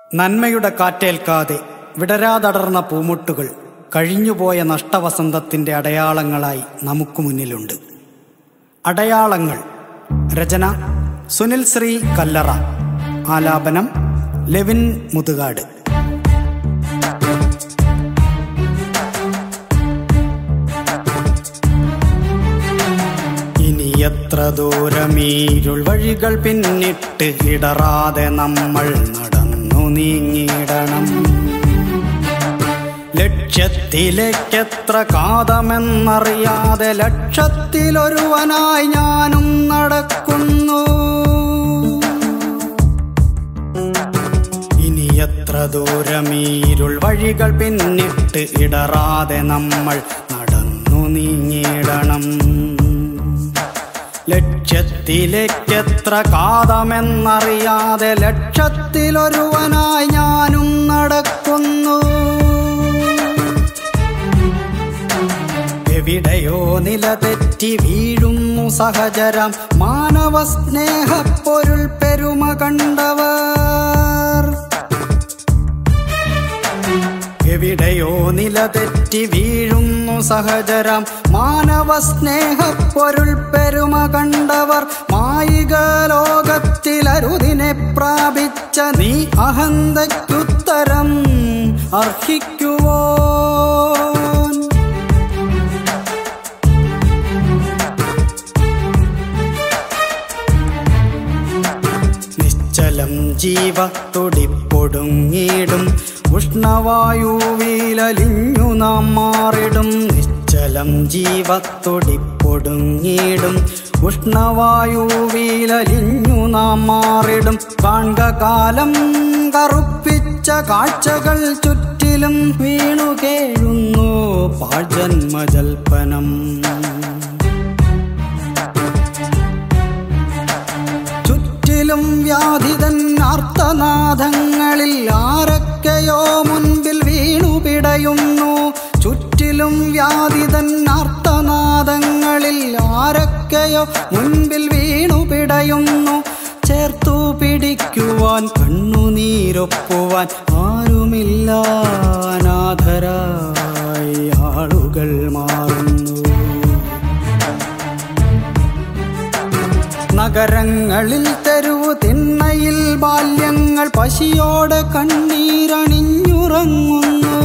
നന്മയുടെ കാറ്റേൽക്കാതെ വിടരാതടർന്ന പൂമുട്ടുകൾ കഴിഞ്ഞുപോയ നഷ്ടവസന്തത്തിന്റെ അടയാളങ്ങളായി നമുക്ക് മുന്നിലുണ്ട് അടയാളങ്ങൾ രചന സുനിൽ ശ്രീ കല്ലറ ആലാപനം ലെവിൻ മുതുകാട് ഇനി എത്ര ദൂരമീരുൾ വഴികൾ പിന്നിട്ട് ഇടറാതെ നമ്മൾ നടന്നു നീങ്ങിടണം ലക്ഷ്യത്തിലേക്കെത്ര കാതമെന്നറിയാതെ ലക്ഷത്തിലൊരുവനായി ഞാനും നടക്കുന്നു ഇനി എത്ര ദൂരമീരുൾ വഴികൾ പിന്നിട്ട് ഇടറാതെ നമ്മൾ നടന്നു നീങ്ങിടണം ലക്ഷ്യത്തിലേക്കെത്ര കാതമെന്നറിയാതെ ലക്ഷത്തിലൊരുവനായി ഞാനും നടക്കുന്നു എവിടെയോ നിലതെറ്റി വീഴുന്നു സഹചരം മാനവ സ്നേഹപ്പൊരുൾ പെരുമ കണ്ടവർ എവിടെയോ നിലതെറ്റി വീഴുന്നു സഹചരം മാനവ സ്നേഹപ്പൊരുൾ പെരുമ കണ്ടവർ മായിക ലോകത്തിലരുതിനെ പ്രാപിച്ച നീ അഹന്തയ്ക്കുത്തരം അർഹിക്കുവോ നിശ്ചലം ജീവ തുടിപ്പൊടുങ്ങിടും ഉഷ്ണവായുവിലലിഞ്ഞു നാം മാറിടും നിശ്ചലം ജീവ തുടിപ്പൊടുങ്ങിടും ഉഷ്ണവായുവിലലിഞ്ഞു നാം മാറിടും കാൺക കാലം കറുപ്പിച്ച കാഴ്ചകൾ ചുറ്റിലും വീണു കേഴുന്നു പാഴ്ജന്മജൽപ്പനം ചുറ്റിലും വ്യാധിതൻ ആർത്തനാദങ്ങളിൽ ആരൊക്കെയോ മുൻപിൽ വീണു പിടയുന്നു ചുറ്റിലും വ്യാധിതൻ ആർത്തനാദങ്ങളിൽ ആരൊക്കെയോ മുൻപിൽ വീണു പിടയുന്നു ചേർത്തു പിടിക്കുവാൻ കണ്ണുനീരൊപ്പുവാൻ ആരുമില്ല അനാഥരായി ആളുകൾ മാറുന്നു നഗരങ്ങളിൽ തെരുവു തിണ്ണയിൽ ബാല്യങ്ങൾ പശിയോടെ കണ്ണീരണിഞ്ഞുറങ്ങുന്നു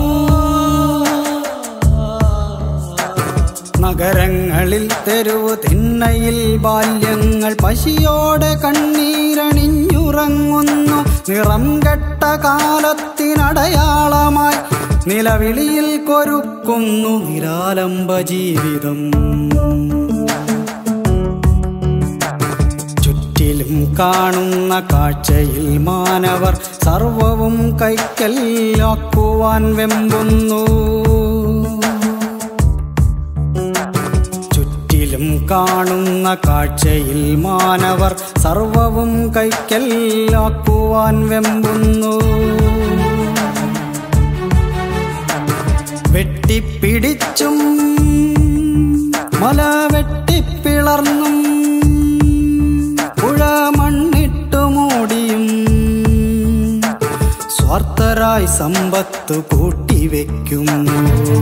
നഗരങ്ങളിൽ തെരുവു തിണ്ണയിൽ ബാല്യങ്ങൾ പശിയോടെ കണ്ണീരണിഞ്ഞുറങ്ങുന്നു നിറം കെട്ട കാലത്തിനടയാളമായി നിലവിളിയിൽ കൊരുക്കുന്നു നിരാലംബ ജീവിതം ചുറ്റിലും കാണുന്ന കാഴ്ചയിൽ മാനവർ സർവവും കൈക്കല്ലാക്കുവാൻ വെമ്പുന്നു ചുറ്റിലും കാണുന്ന കാഴ്ചയിൽ മാനവർ സർവവും കൈക്കല്ലാക്കുവാൻ വെമ്പുന്നു വെട്ടിപ്പിടിച്ചും മല വെട്ടിപ്പിളർന്നും പുഴ മണ്ണിട്ടു മൂടിയും സ്വാർത്ഥരായി സമ്പത്ത് കൂട്ടിവെക്കുന്നു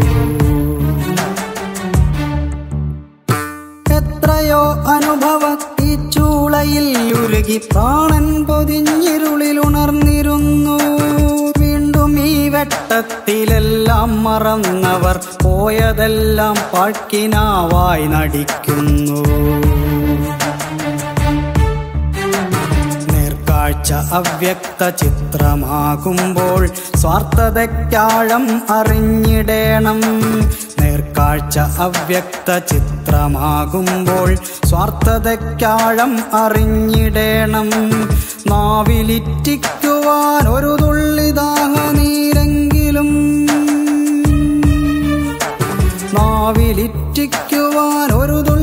എത്രയോ അനുഭവത്തി ചൂളയിൽ ഉരുകി പ്രാണൻ പൊതിഞ്ഞിരുളിൽ ഉണർന്നിരുന്നു വീണ്ടും ഈ വെട്ടത്തിലെല്ലാം മറന്നവർ പോയതെല്ലാം പാഴ്ക്കിനാവായി നടിക്കുന്നു നേർക്കാഴ്ച അവ്യക്ത ചിത്രമാകുമ്പോൾ സ്വാർത്ഥതയ്ക്കാഴം അറിഞ്ഞിടേണം നേർക്കാഴ്ച അവ്യക്ത ചിത്രമാകുമ്പോൾ സ്വാർത്ഥതയ്ക്കാഴം അറിഞ്ഞിടേണം നാവിലിറ്റിക്കുവാൻ ഒരു തുള്ളി ദാഹനീരെങ്കിലും നാവിലിറ്റിക്കുവാൻ ഒരു തുള്ളി